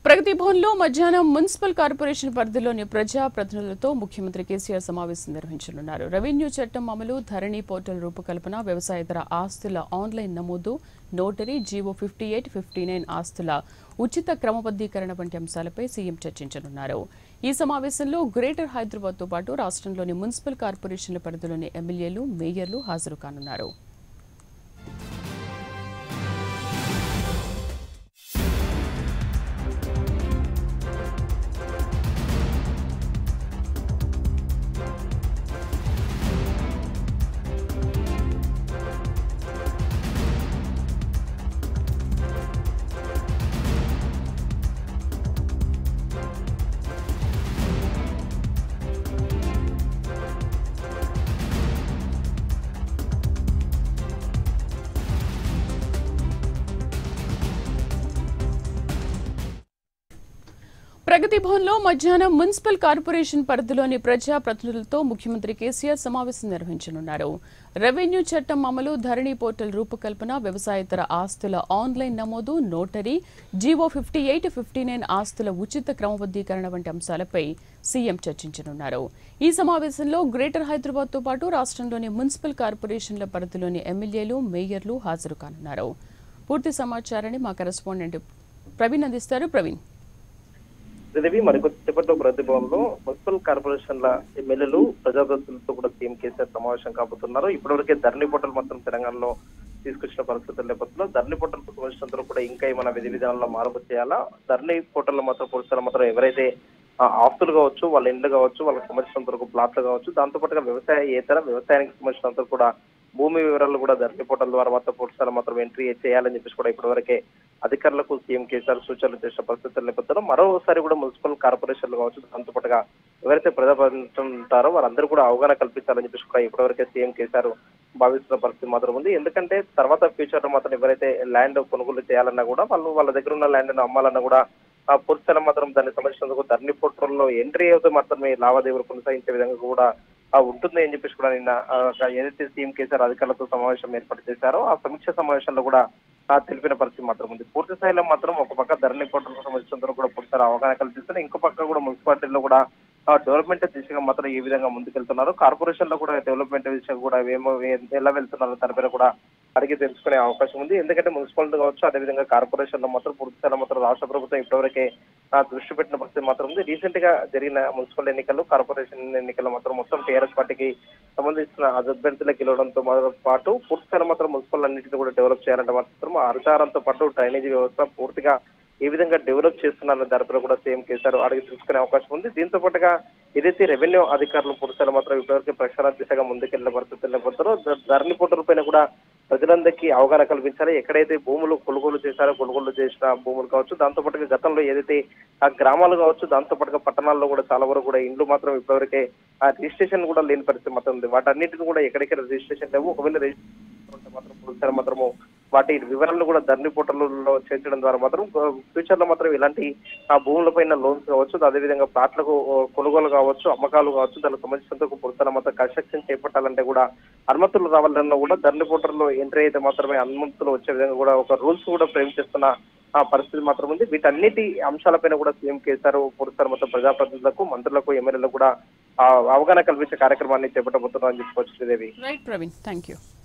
ప్రగతి భవన్లో మధ్యాహ్నం municipal corporation పరిధిలోని ప్రజా ప్రతినిధులతో ముఖ్యమంత్రి కేసీఆర్ సమావేశం నిర్వహించనున్నారు రెవెన్యూ చట్టం అమలు ధరణి పోర్టల్ రూపకల్పన వ్యవసాయేతర ఆస్తుల ఆన్లైన్ నమోదు notary GO fifty eight fifty nine ఆస్తుల ఉచిత క్రమబద్దీకరణ వంటి అంశాలపై సీఎం చర్చించనున్నారు ఈ సమావేశంలో గ్రేటర్ హైదరాబాద్తో పాటు రాష్ట్రంలోని మున్సిపల్ కార్పొరేషన్ల పరిధిలోని ఎమ్మెల్యేలు మేయర్లు హాజరు కానున్నారు ప్రగతి భవన్లో మధ్యాహ్నం మున్సిపల్ కార్పొరేషన్ పరిధిలోని ప్రజా ప్రతినిధులతో ముఖ్యమంత్రి కేసీఆర్ సమావేశం నిర్వహించనున్నారు రెవెన్యూ చట్టం అమలు ధరణి పోర్టల్ రూపకల్పన వ్యవసాయేతర ఆస్తుల ఆన్లైన్ నమోదు notary GO fifty eight fifty nine ఆస్తుల ఉచిత క్రమబద్దీకరణ వంటి అంశాలపై సీఎం చర్చించనున్నారు ఈ సమావేశంలో గ్రేటర్ హైదరాబాద్తో పాటు రాష్ట్రంలోని మున్సిపల్ కార్పొరేషన్ల పరిధిలోని ఎమ్మెల్యేలు మేయర్లు హాజరు కానున్నారు పూర్తి సమాచారాన్ని మా కరెస్పాండెంట్ ప్రవీణ్ అందిస్తారు ప్రవీణ్ శ్రీదేవి మరికొద్దిసేపట్లో ప్రతిభవన్లో మున్సిపల్ కార్పొరేషన్ల ఎమ్మెల్యేలు ప్రజాప్రతినిధులతో కూడా సీఎం కేసీఆర్ సమావేశం కాబోతున్నారు ఇప్పటివరకే ధరణి పోర్టల్ మొత్తం తెలంగాణలో తీసుకొచ్చిన పరిస్థితుల నేపథ్యంలో ధరణి పోర్టల్ సంబంధించినంత కూడా ఇంకా ఏమైనా విధి విధానాల్లో మార్పు చేయాలా ధరణి పోర్టల్ మాత్రం పురుషుల మాత్రం ఎవరైతే ఆ, ఆస్తులు కావచ్చు వాళ్ళ ఇండ్లు కావచ్చు వాళ్ళకి సంబంధించినంత వరకు ప్లాట్లు కావచ్చు దాంతో పాటుగా వ్యవసాయ ఏతర వ్యవసాయానికి సంబంధించినంత కూడా భూమి వివరాలు కూడా ధరణి పోర్టల్ ద్వారా మాత్రం పురుషుల మాత్రం ఎంట్రీ చేయాలని చెప్పేసి కూడా ఇప్పటివరకే అధికారులకు సీఎం కేసీఆర్ సూచనలు చేసిన పరిస్థితుల నేపథ్యంలో మరోసారి కూడా మున్సిపల్ కార్పొరేషన్లు కావచ్చు దాంతో పాటుగా ఎవరైతే ప్రజాప్రతినిధులు ఉంటారో వారందరూ కూడా అవగాహన కల్పించాలని చెప్పేసి కూడా ఇప్పటివరకే సీఎం కేసీఆర్ భావిస్తున్న పరిస్థితి మాత్రం ఉంది ఎందుకంటే తర్వాత ఫ్యూచర్ లో మాత్రం ఎవరైతే ల్యాండ్ కొనుగోలు చేయాలన్నా కూడా వాళ్ళు వాళ్ళ దగ్గర ఉన్న ల్యాండ్ అమ్మాలన్నా కూడా ఆ పూర్తిస్థలం మాత్రం దానికి సంబంధించినందుకు ధరణి పోర్టల్లో ఎంట్రీ అవుతూ మాత్రమే లావాదేవీలు కొనసాగించే విధంగా కూడా ఆ ఉంటుంది అని చెప్పేసి కూడా నిన్న ఆ, ఏదైతే సీఎం కేసీఆర్ అధికారులతో సమావేశం ఏర్పాటు చేశారో ఆ సమీక్ష సమావేశంలో కూడా ఆ, తెలిపిన పరిస్థితి మాత్రం ఉంది పూర్తి స్థాయిలో మాత్రం ఒక పక్క ధరణి పోర్టల్ సంబంధించినందుకు కూడా పూర్తి అవగాహన కల్పిస్తున్నారు ఇంకో పక్క కూడా మున్సిపాలిటీలో కూడా ఆ డెవలప్మెంట్ దిశగా మాత్రం ఏ విధంగా ముందుకెళ్తున్నారు కార్పొరేషన్ లో కూడా డెవలప్మెంట్ దిశగా కూడా ఏమో ఏ- ఎలా వెళ్తున్నారు దానిపైన కూడా అడిగి తెలుసుకునే అవకాశం ఉంది ఎందుకంటే మున్సిపాలిటీ కావచ్చు అదేవిధంగా కార్పొరేషన్ లో మాత్రం పూర్తి స్థాయిలో మాత్రం రాష్ట్ర ప్రభుత్వం ఇప్పటివరకే ఆ, దృష్టి పెట్టిన పరిస్థితి మాత్రం ఉంది రీసెంట్ గా జరిగిన మున్సిపల్ ఎన్నికలు కార్పొరేషన్ ఎన్నికలు మాత్రం మొత్తం టీఆర్ఎస్ పార్టీకి సంబంధించిన అభ్యర్థులకు గెలవడంతో మొదలు పాటు పూర్తి స్థాయిలో మాత్రం మున్సిపల్ అన్నింటినీ కూడా డెవలప్ చేయాలంటే మాత్రం ఆ అధికారంతో పాటు డ్రైనేజీ వ్యవస్థ పూర్తిగా ఏ విధంగా డెవలప్ చేస్తున్నారన్న దానిపై కూడా సీఎం కేసీఆర్ అడిగి తెలుసుకునే అవకాశం ఉంది దీంతో పాటుగా ఏదైతే రెవెన్యూ అధికారులు పురుషులు మాత్రం ఇప్పటివరకు ప్రక్షాళన దిశగా ముందుకెళ్లిన పరిస్థితులు నేపథ్యంలో ధ- ధరణి పోర్టల్ పైన కూడా ప్రజలందరికీ అవగాహన కల్పించాలి ఎక్కడైతే భూములు కొనుగోలు చేశారో కొనుగోలు చేసిన భూములు కావచ్చు దాంతో పాటుగా గతంలో ఏదైతే ఆ గ్రామాలు కావచ్చు దాంతో పాటుగా పట్టణాల్లో కూడా చాలా వరకు కూడా ఇండ్లు మాత్రం ఇప్పటివరకే ఆ రిజిస్ట్రేషన్ కూడా లేని పరిస్థితి మాత్రం ఉంది వాటన్నిటిని కూడా ఎక్కడెక్కడ రిజిస్ట్రేషన్ లేవు ఒకవేళ రిజిస్ట్రేషన్ ఉంటే మాత్రం పురుషులు మాత్రము వాటి వివరాలను కూడా ధరణి పోర్టల్లో చేర్చడం ద్వారా మాత్రం ఫ్యూచర్ లో మాత్రం ఇలాంటి ఆ భూములపైన లోన్స్ కావచ్చు అదేవిధంగా ప్లాట్లకు కొనుగోలు కావచ్చు అమ్మకాలు కావచ్చు దానికి సంబంధించినంత పురుషుల మాత్రం కన్స్ట్రక్షన్ చేపట్టాలంటే కూడా అనుమతులు రావాలన్నా కూడా ధరణి పోర్టల్లో ఎంట్రీ అయితే మాత్రమే అనుమతులు వచ్చే విధంగా కూడా ఒక రూల్స్ కూడా ఫ్రేమ్ చేస్తున్న ఆ పరిస్థితి మాత్రం ఉంది వీటన్నిటి అంశాలపైన కూడా సీఎం కేసీఆర్ పురుషులు మొత్తం ప్రజాప్రతినిధులకు మంత్రులకు ఎమ్మెల్యేలకు కూడా ఆ అవగాహన కల్పించే కార్యక్రమాన్ని చేపట్టబోతున్నారని చెప్పుకోవచ్చు Sridevi right Praveen thank you